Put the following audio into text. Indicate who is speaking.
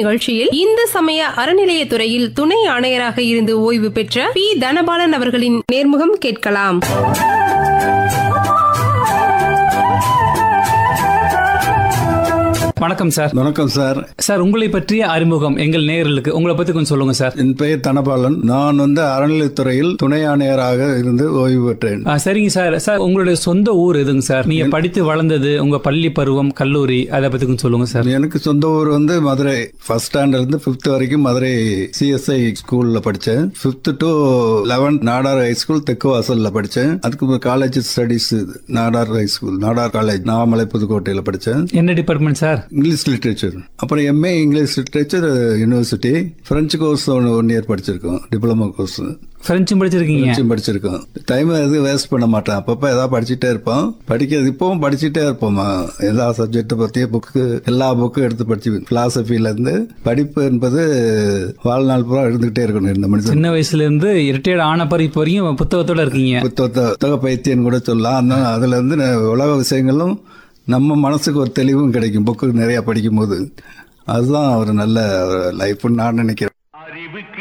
Speaker 1: நிகழ்ச்சியில் இந்து சமய அறநிலையத்துறையில் துணை ஆணையராக இருந்து ஓய்வு பெற்ற பி தனபாலன் அவர்களின் நேர்முகம் கேட்கலாம்
Speaker 2: வணக்கம் சார்
Speaker 3: வணக்கம் சார்
Speaker 2: சார் உங்களை பற்றிய அறிமுகம் எங்கள் நேயர்களுக்கு உங்களை பத்தி கொஞ்சம் சொல்லுங்க சார்
Speaker 3: என் பெயர் தனபாலன் நான் வந்து அறநிலைத்துறையில் துணை ஆணையராக இருந்து ஓய்வு பெற்றேன்
Speaker 2: ஆ, சரிங்க சார் சார் உங்களுடைய சொந்த ஊர் எதுங்க சார் நீங்க படித்து வளர்ந்தது உங்க பள்ளி பருவம் கல்லூரி அதை பத்தி கொஞ்சம் சொல்லுங்க சார்
Speaker 3: எனக்கு சொந்த ஊர் வந்து மதுரை ஃபர்ஸ்ட் ஸ்டாண்டர்ட் இருந்து ஃபிஃப்த் வரைக்கும் மதுரை சிஎஸ்ஐ ஸ்கூல்ல படித்தேன் fifth to eleventh Nadar high school தெற்கு வாசல்ல படித்தேன் அதுக்கு college studies Nadar high school Nadar college நாமலை புதுக்கோட்டையில் படித்தேன்
Speaker 2: என்ன டிபார்ட்மெண்ட் சார்
Speaker 3: இங்கிலீஷ் லிட்ரேச்சர் அப்புறம் MA English literature university French course one year படிச்சிருக்கோம் டிப்ளமோ கோர்ஸ்
Speaker 2: பிரெஞ்சும் படிச்சிருக்கீங்க
Speaker 3: படிச்சும் படிச்சிருக்கோம் டைம் எதுவும் வேஸ்ட் பண்ண மாட்டேன் அப்பப்போ ஏதாவது படிச்சுட்டே இருப்போம் படிக்கிறது இப்பவும் படிச்சுட்டே இருப்போமா எல்லா சப்ஜெக்ட் பற்றிய புக்கு எல்லா புக்கும் எடுத்து படிச்சு பிலாசபில இருந்து படிப்பு என்பது வாழ்நாள் பூரா இருந்துகிட்டே இருக்கணும் இந்த மனுஷன்
Speaker 2: சின்ன வயசுல இருந்து ரிட்டையர்ட் ஆன பரி இப்போ வரைக்கும் புத்தகத்தோட இருக்கீங்க
Speaker 3: புத்தகத்தை புத்தக பைத்தியன் கூட சொல்லலாம் அந்த அதுல இருந்து ந- உலக விஷயங்களும் நம்ம மனசுக்கு ஒரு தெளிவும் கிடைக்கும் புக்கு நிறைய படிக்கும் போது அதுதான் ஒரு நல்ல லைஃப்னு நான் நினைக்கிறேன்
Speaker 4: அறிவுக்கு